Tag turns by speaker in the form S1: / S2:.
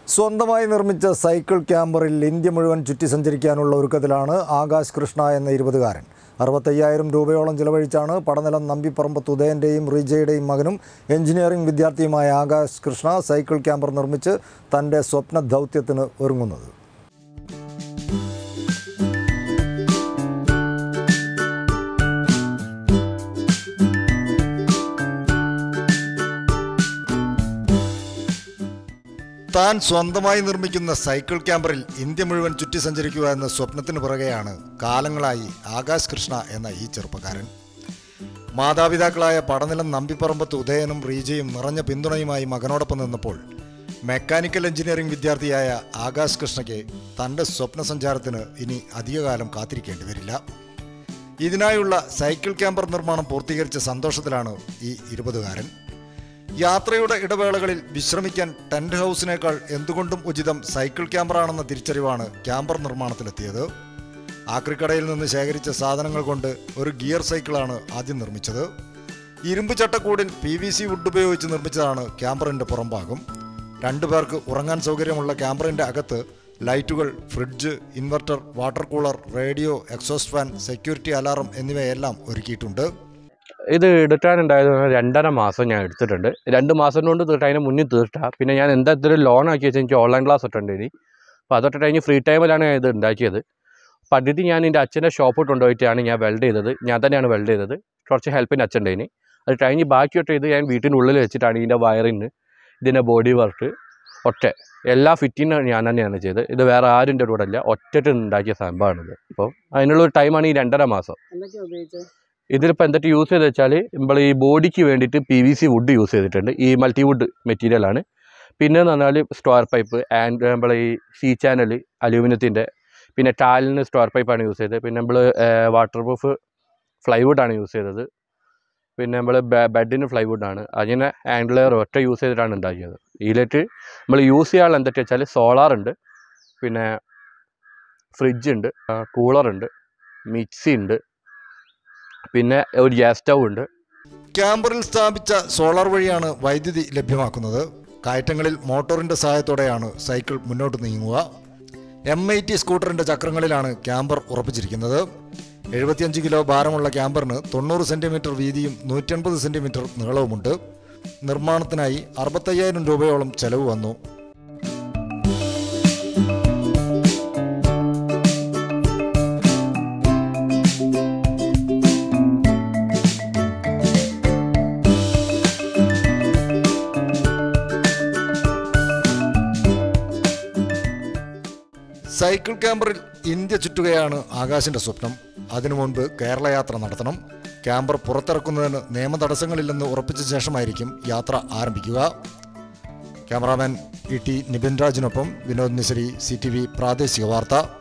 S1: സ്വന്തമായി നിർമ്മിച്ച cycle ക്യാമ്പറിൽ India മുഴുവൻ ചുറ്റി സഞ്ചരിക്കാനുള്ള ഒരുക്കത്തിലാണ് ആകാശ് കൃഷ്ണ എന്ന ഇരുപതുകാരൻ അറുപത്തയ്യായിരം രൂപയോളം ചിലവഴിച്ചാണ് പടനിലം നമ്പിപ്പറമ്പത്ത് ഉദയൻ്റെയും റീജയുടെയും മകനും എഞ്ചിനീയറിംഗ് വിദ്യാർത്ഥിയുമായ ആകാശ് കൃഷ്ണ സൈക്കിൾ ക്യാമ്പർ നിർമ്മിച്ച് തൻ്റെ സ്വപ്ന ദൗത്യത്തിന് ഒരുങ്ങുന്നത് താൻ സ്വന്തമായി നിർമ്മിക്കുന്ന സൈക്കിൾ ക്യാമ്പറിൽ ഇന്ത്യ മുഴുവൻ ചുറ്റി സഞ്ചരിക്കുക എന്ന സ്വപ്നത്തിന് പുറകെയാണ് കാലങ്ങളായി ആകാശ് കൃഷ്ണ എന്ന ഈ ചെറുപ്പക്കാരൻ മാതാപിതാക്കളായ പടനിലം നമ്പിപ്പറമ്പത്ത് ഉദയനും റീജയും നിറഞ്ഞ പിന്തുണയുമായി മകനോടൊപ്പം നിന്നപ്പോൾ മെക്കാനിക്കൽ എഞ്ചിനീയറിംഗ് വിദ്യാർത്ഥിയായ ആകാശ് കൃഷ്ണയ്ക്ക് തൻ്റെ സ്വപ്ന സഞ്ചാരത്തിന് ഇനി അധികകാലം കാത്തിരിക്കേണ്ടി വരില്ല ഇതിനായുള്ള സൈക്കിൾ ക്യാമ്പർ നിർമ്മാണം പൂർത്തീകരിച്ച സന്തോഷത്തിലാണ് ഈ ഇരുപതുകാരൻ യാത്രയുടെ ഇടവേളകളിൽ വിശ്രമിക്കാൻ ടെന്റ് ഹൗസിനേക്കാൾ എന്തുകൊണ്ടും ഉചിതം സൈക്കിൾ ക്യാമ്പറാണെന്ന തിരിച്ചറിവാണ് ക്യാമ്പർ നിർമ്മാണത്തിലെത്തിയത് ആക്രിക്കടയിൽ നിന്ന് ശേഖരിച്ച സാധനങ്ങൾ കൊണ്ട് ഒരു ഗിയർ സൈക്കിളാണ് ആദ്യം നിർമ്മിച്ചത് ഇരുമ്പ് ചട്ടക്കൂടിൽ പി വി സി വുഡ് ഉപയോഗിച്ച് നിർമ്മിച്ചതാണ് ക്യാമ്പറിൻ്റെ പുറംഭാഗം രണ്ടു പേർക്ക് ഉറങ്ങാൻ സൗകര്യമുള്ള ക്യാമ്പറിൻ്റെ അകത്ത് ലൈറ്റുകൾ fridge inverter water cooler radio exhaust fan security alarm എന്നിവയെല്ലാം ഒരുക്കിയിട്ടുണ്ട്
S2: ഇത് എടുക്കാനുണ്ടായത് രണ്ടര മാസം ഞാൻ എടുത്തിട്ടുണ്ട് രണ്ട് മാസം കൊണ്ട് തീർട്ട് അതിന് മുന്നിൽ തീർട്ടാ പിന്നെ ഞാൻ എന്താ ഇത്ര ലോൺ ആക്കി വെച്ചാൽ എനിക്ക് ഓൺലൈൻ ക്ലാസ് ഇട്ടുണ്ട് ഇനി അപ്പോൾ അതൊക്കെ കഴിഞ്ഞ് ഫ്രീ ടൈമിലാണ് ഞാൻ ഇത് ഉണ്ടാക്കിയത് പദ്ധതി ഞാൻ എൻ്റെ അച്ഛൻ്റെ ഷോപ്പിൽ കൊണ്ടുപോയിട്ടാണ് ഞാൻ വെൽഡ് ചെയ്തത് ഞാൻ തന്നെയാണ് വെൽഡ് ചെയ്തത് കുറച്ച് ഹെൽപ്പിന് അച്ഛൻ്റെ ഇനി അത് കഴിഞ്ഞ് ബാക്കിയൊക്കെ ഇത് ഞാൻ വീട്ടിനുള്ളിൽ വെച്ചിട്ടാണ് ഇതിൻ്റെ വയറിങ് ഇതിൻ്റെ ബോഡി വർക്ക് ഒറ്റ എല്ലാ ഫിറ്റിങ്ങും ഞാൻ തന്നെയാണ് ചെയ്തത് ഇത് വേറെ ആരും കൂടെ അല്ല ഒറ്റയിട്ട് ഉണ്ടാക്കിയ സംഭവമാണിത് അപ്പോൾ അതിനുള്ള ഒരു ടൈമാണ് ഈ രണ്ടര മാസം
S3: എന്തൊക്കെയാ ഉപയോഗിച്ചത്
S2: ഇതിലിപ്പോൾ എന്തൊക്കെ യൂസ് ചെയ്ത് വെച്ചാൽ നമ്മൾ ഈ ബോഡിക്ക് വേണ്ടിയിട്ട് P V C wood use ചെയ്തിട്ടുണ്ട് ഈ മൾട്ടി വുഡ് മെറ്റീരിയലാണ് പിന്നെ എന്ന് പറഞ്ഞാൽ സ്റ്റോർ പൈപ്പ് ആൻഡ് നമ്മൾ ഈ സി ചാനൽ അലൂമിനിയത്തിൻ്റെ പിന്നെ ടാലിന് സ്റ്റോർ പൈപ്പാണ് യൂസ് ചെയ്തത് പിന്നെ നമ്മൾ വാട്ടർ പ്രൂഫ് ഫ്ലൈവുഡാണ് യൂസ് ചെയ്തത് പിന്നെ നമ്മൾ ബെഡിന് ഫ്ലൈവുഡാണ് അതിനെ ആൻഡ്ലെയർ ഒറ്റ യൂസ് ചെയ്തിട്ടാണ് ഉണ്ടാക്കിയത് ഇതിലേക്ക് നമ്മൾ യൂസ് ചെയ്യാനുള്ള എന്തൊക്കെ വെച്ചാൽ സോളാർ ഉണ്ട് പിന്നെ ഫ്രിഡ്ജ് ഉണ്ട് കൂളർ ഉണ്ട് മിക്സി ഉണ്ട് പിന്നെ ഒരു ഗ്യാസ് സ്റ്റൗ ഉണ്ട്
S1: ക്യാമ്പറിൽ സ്ഥാപിച്ച സോളാർ വഴിയാണ് വൈദ്യുതി ലഭ്യമാക്കുന്നത് കയറ്റങ്ങളിൽ മോട്ടോറിന്റെ സഹായത്തോടെയാണ് സൈക്കിൾ മുന്നോട്ട് നീങ്ങുക എം ഐ ടി സ്കൂട്ടറിന്റെ ചക്രങ്ങളിലാണ് ക്യാമ്പർ ഉറപ്പിച്ചിരിക്കുന്നത് എഴുപത്തിയഞ്ച് കിലോ ഭാരമുള്ള ക്യാമ്പറിന് തൊണ്ണൂറ് സെന്റിമീറ്റർ വീതിയും നൂറ്റൻപത് സെന്റിമീറ്റർ നീളവുമുണ്ട് നിർമ്മാണത്തിനായി അറുപത്തയ്യായിരം രൂപയോളം ചെലവ് വന്നു സൈക്കിൾ ക്യാമ്പറിൽ ഇന്ത്യ ചുറ്റുകയാണ് ആകാശിന്റെ സ്വപ്നം അതിനു മുൻപ് കേരള യാത്ര നടത്തണം ക്യാമ്പർ പുറത്തിറക്കുന്നതിന് നിയമ തടസ്സങ്ങളില്ലെന്ന് ഉറപ്പിച്ച ശേഷമായിരിക്കും യാത്ര ആരംഭിക്കുക ക്യാമറാമാൻ ഇ ടി നിബിൻ രാജിനൊപ്പം Vinod Nisari C T V പ്രാദേശിക വാർത്ത